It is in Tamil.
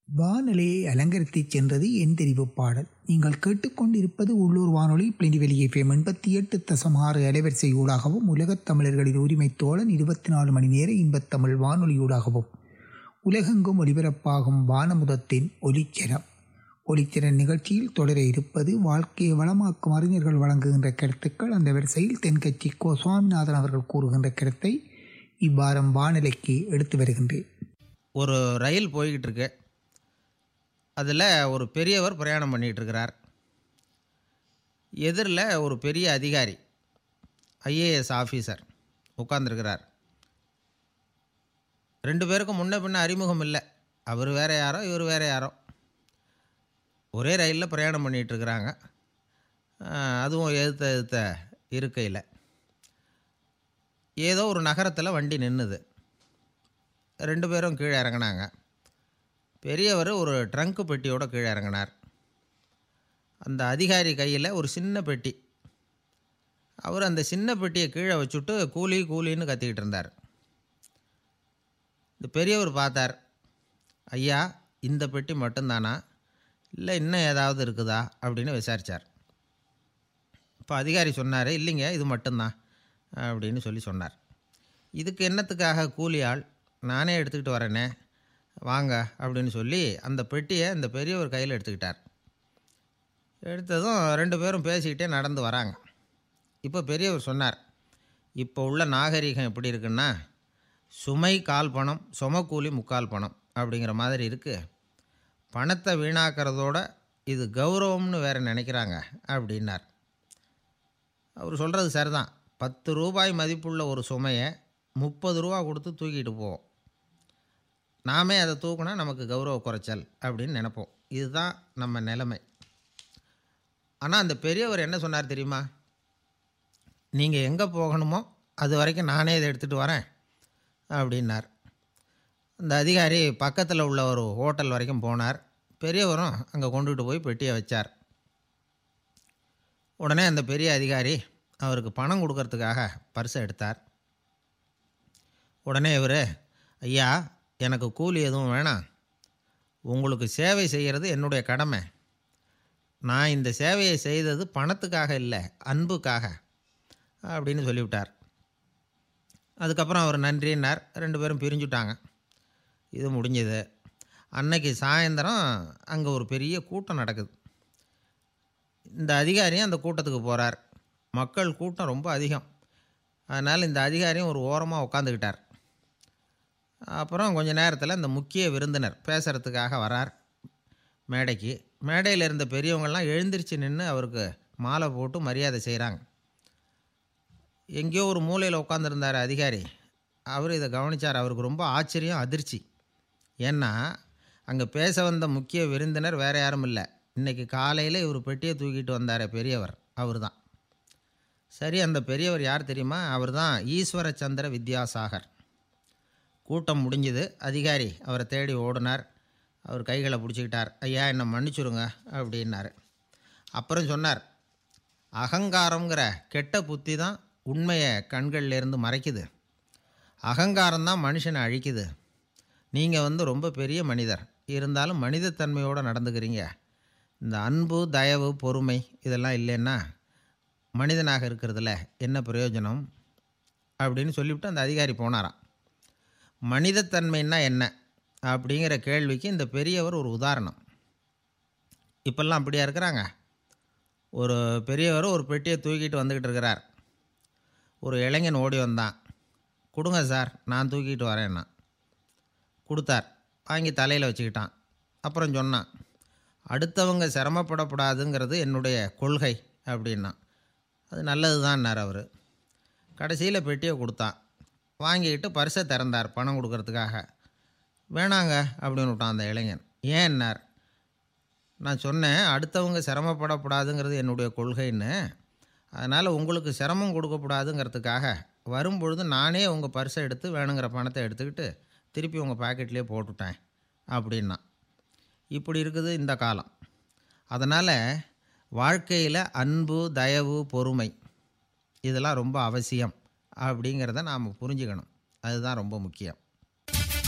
வானொலியை அலங்கரித்துச் சென்றது என் தெரிவு பாடல் நீங்கள் கேட்டுக்கொண்டிருப்பது உள்ளூர் வானொலி பிளிண்டிவெளி எஃப்எம் எண்பத்தி எட்டு தசம் ஆறு அலைவரிசை ஊடாகவும் உலகத் தமிழர்களின் உரிமை தோழன் இருபத்தி நாலு மணி நேர இன்பத்தமிழ் வானொலியூடாகவும் உலகெங்கும் ஒலிபரப்பாகும் வானமுதத்தின் ஒலிச்சரம் ஒலித்திறன் நிகழ்ச்சியில் தொடர இருப்பது வாழ்க்கையை வளமாக்கும் அறிஞர்கள் வழங்குகின்ற கருத்துக்கள் அந்த வரிசையில் தென்கட்சி கோ சுவாமிநாதன் அவர்கள் கூறுகின்ற கருத்தை இவ்வாரம் வானிலைக்கு எடுத்து வருகின்றேன் ஒரு ரயில் போய்கிட்டு இருக்கு அதில் ஒரு பெரியவர் பிரயாணம் பண்ணிகிட்டு இருக்கிறார் எதிரில் ஒரு பெரிய அதிகாரி ஐஏஎஸ் ஆஃபீஸர் உட்காந்துருக்கிறார் ரெண்டு பேருக்கும் முன்ன பின்ன அறிமுகம் இல்லை அவர் வேற யாரோ இவர் வேற யாரோ ஒரே ரயிலில் பிரயாணம் பண்ணிகிட்டு இருக்கிறாங்க அதுவும் எதிர்த்த எதிர்த்த இருக்கையில் ஏதோ ஒரு நகரத்தில் வண்டி நின்றுது ரெண்டு பேரும் கீழே இறங்கினாங்க பெரியவர் ஒரு ட்ரங்க்கு பெட்டியோட கீழே இறங்கினார் அந்த அதிகாரி கையில் ஒரு சின்ன பெட்டி அவர் அந்த சின்ன பெட்டியை கீழே வச்சுட்டு கூலி கூலின்னு கத்திக்கிட்டு இருந்தார் இந்த பெரியவர் பார்த்தார் ஐயா இந்த பெட்டி மட்டும்தானா இல்லை இன்னும் ஏதாவது இருக்குதா அப்படின்னு விசாரித்தார் இப்போ அதிகாரி சொன்னார் இல்லைங்க இது மட்டும்தான் அப்படின்னு சொல்லி சொன்னார் இதுக்கு என்னத்துக்காக கூலி ஆள் நானே எடுத்துக்கிட்டு வரேனே வாங்க அப்படின்னு சொல்லி அந்த பெட்டியை அந்த பெரியவர் கையில் எடுத்துக்கிட்டார் எடுத்ததும் ரெண்டு பேரும் பேசிக்கிட்டே நடந்து வராங்க இப்போ பெரியவர் சொன்னார் இப்போ உள்ள நாகரிகம் எப்படி இருக்குன்னா சுமை கால் பணம் சுமக்கூலி முக்கால் பணம் அப்படிங்கிற மாதிரி இருக்குது பணத்தை வீணாக்கிறதோட இது கௌரவம்னு வேறு நினைக்கிறாங்க அப்படின்னார் அவர் சொல்கிறது சரிதான் பத்து ரூபாய் மதிப்புள்ள ஒரு சுமையை முப்பது ரூபா கொடுத்து தூக்கிட்டு போவோம் நாமே அதை தூக்குனா நமக்கு கௌரவ குறைச்சல் அப்படின்னு நினைப்போம் இதுதான் நம்ம நிலைமை ஆனால் அந்த பெரியவர் என்ன சொன்னார் தெரியுமா நீங்கள் எங்கே போகணுமோ அது வரைக்கும் நானே இதை எடுத்துகிட்டு வரேன் அப்படின்னார் அந்த அதிகாரி பக்கத்தில் உள்ள ஒரு ஹோட்டல் வரைக்கும் போனார் பெரியவரும் அங்கே கொண்டுகிட்டு போய் பெட்டியை வச்சார் உடனே அந்த பெரிய அதிகாரி அவருக்கு பணம் கொடுக்கறதுக்காக பர்ஸை எடுத்தார் உடனே இவர் ஐயா எனக்கு கூலி எதுவும் வேணாம் உங்களுக்கு சேவை செய்கிறது என்னுடைய கடமை நான் இந்த சேவையை செய்தது பணத்துக்காக இல்லை அன்புக்காக அப்படின்னு சொல்லிவிட்டார் அதுக்கப்புறம் அவர் நன்றின்னார் ரெண்டு பேரும் பிரிஞ்சுட்டாங்க இது முடிஞ்சது அன்னைக்கு சாயந்தரம் அங்கே ஒரு பெரிய கூட்டம் நடக்குது இந்த அதிகாரியும் அந்த கூட்டத்துக்கு போகிறார் மக்கள் கூட்டம் ரொம்ப அதிகம் அதனால் இந்த அதிகாரியும் ஒரு ஓரமாக உட்காந்துக்கிட்டார் அப்புறம் கொஞ்ச நேரத்தில் இந்த முக்கிய விருந்தினர் பேசுகிறதுக்காக வரார் மேடைக்கு மேடையில் இருந்த பெரியவங்கள்லாம் எழுந்திரிச்சு நின்று அவருக்கு மாலை போட்டு மரியாதை செய்கிறாங்க எங்கேயோ ஒரு மூலையில் உட்காந்துருந்தார் அதிகாரி அவர் இதை கவனித்தார் அவருக்கு ரொம்ப ஆச்சரியம் அதிர்ச்சி ஏன்னா அங்கே பேச வந்த முக்கிய விருந்தினர் வேறு யாரும் இல்லை இன்றைக்கி காலையில் இவர் பெட்டியை தூக்கிட்டு வந்தார் பெரியவர் அவர் தான் சரி அந்த பெரியவர் யார் தெரியுமா அவர் தான் ஈஸ்வர சந்திர வித்யாசாகர் கூட்டம் முடிஞ்சுது அதிகாரி அவரை தேடி ஓடினார் அவர் கைகளை பிடிச்சிக்கிட்டார் ஐயா என்னை மன்னிச்சுருங்க அப்படின்னார் அப்புறம் சொன்னார் அகங்காரங்கிற கெட்ட புத்தி தான் உண்மையை கண்கள்லேருந்து மறைக்குது அகங்காரம் தான் மனுஷனை அழிக்குது நீங்கள் வந்து ரொம்ப பெரிய மனிதர் இருந்தாலும் மனிதத்தன்மையோடு நடந்துக்கிறீங்க இந்த அன்பு தயவு பொறுமை இதெல்லாம் இல்லைன்னா மனிதனாக இருக்கிறதுல என்ன பிரயோஜனம் அப்படின்னு சொல்லிவிட்டு அந்த அதிகாரி போனாராம் மனிதத்தன்மைன்னா என்ன அப்படிங்கிற கேள்விக்கு இந்த பெரியவர் ஒரு உதாரணம் இப்போல்லாம் அப்படியா இருக்கிறாங்க ஒரு பெரியவர் ஒரு பெட்டியை தூக்கிட்டு வந்துக்கிட்டு இருக்கிறார் ஒரு இளைஞன் ஓடி வந்தான் கொடுங்க சார் நான் தூக்கிட்டு வரேன்னா கொடுத்தார் வாங்கி தலையில் வச்சுக்கிட்டான் அப்புறம் சொன்னான் அடுத்தவங்க சிரமப்படக்கூடாதுங்கிறது என்னுடைய கொள்கை அப்படின்னா அது நல்லது தான்னார் அவர் கடைசியில் பெட்டியை கொடுத்தான் வாங்கிக்கிட்டு பரிசை திறந்தார் பணம் கொடுக்கறதுக்காக வேணாங்க அப்படின்னு விட்டான் அந்த இளைஞன் ஏன்னார் நான் சொன்னேன் அடுத்தவங்க சிரமப்படக்கூடாதுங்கிறது என்னுடைய கொள்கைன்னு அதனால் உங்களுக்கு சிரமம் கொடுக்கக்கூடாதுங்கிறதுக்காக வரும்பொழுது நானே உங்கள் பர்ஸை எடுத்து வேணுங்கிற பணத்தை எடுத்துக்கிட்டு திருப்பி உங்கள் பாக்கெட்லேயே போட்டுட்டேன் அப்படின்னா இப்படி இருக்குது இந்த காலம் அதனால் வாழ்க்கையில் அன்பு தயவு பொறுமை இதெல்லாம் ரொம்ப அவசியம் அப்படிங்கிறத நாம் புரிஞ்சுக்கணும் அதுதான் ரொம்ப முக்கியம்